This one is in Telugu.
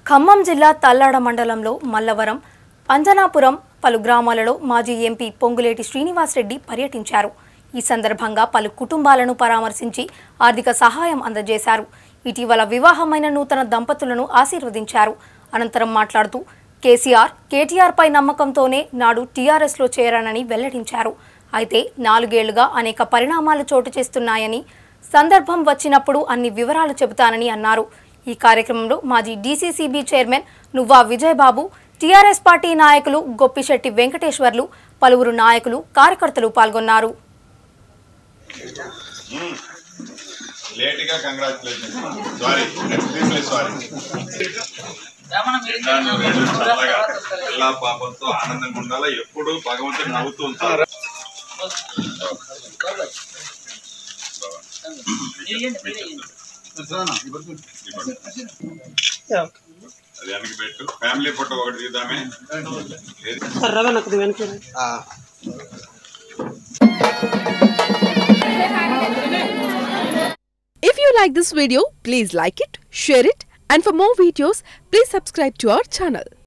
ఖమ్మం జిల్లా తల్లాడ మండలంలో మల్లవరం అంజనాపురం పలు గ్రామాలలో మాజీ ఎంపీ పొంగులేటి శ్రీనివాసరెడ్డి పర్యటించారు ఈ సందర్భంగా పలు కుటుంబాలను పరామర్శించి ఆర్థిక సహాయం అందజేశారు ఇటీవల వివాహమైన నూతన దంపతులను ఆశీర్వదించారు అనంతరం మాట్లాడుతూ కేసీఆర్ కేటీఆర్పై నమ్మకంతోనే నాడు టీఆర్ఎస్లో చేరానని వెల్లడించారు అయితే నాలుగేళ్లుగా అనేక పరిణామాలు చోటు చేస్తున్నాయని సందర్భం వచ్చినప్పుడు అన్ని వివరాలు చెబుతానని అన్నారు ఈ కార్యక్రమంలో మాజీ డీసీసీబీ చైర్మన్ నువ్వా విజయబాబు టీఆర్ఎస్ పార్టీ నాయకులు గొప్పిశెట్టి వెంకటేశ్వర్లు పలువురు నాయకులు కార్యకర్తలు పాల్గొన్నారు లేట్గా కంగ్రాచులేషన్ సారీ ఎక్స్ట్రీమ్లీ సారీ ఎన్నాళ్ళు వేళ్ళు చల్లగా పిల్ల పాపంతో ఆనందంగా ఉండాలా ఎప్పుడు భగవంతుడు నవ్వుతూ ఉంటారు అది వెనక్కి పెట్టు ఫ్యామిలీ ఫోటో ఒకటి తీద్దామే ఏది? కర్రగా నాకు వెనక If you like this video, please like it, share it, and for more videos, please subscribe to our channel.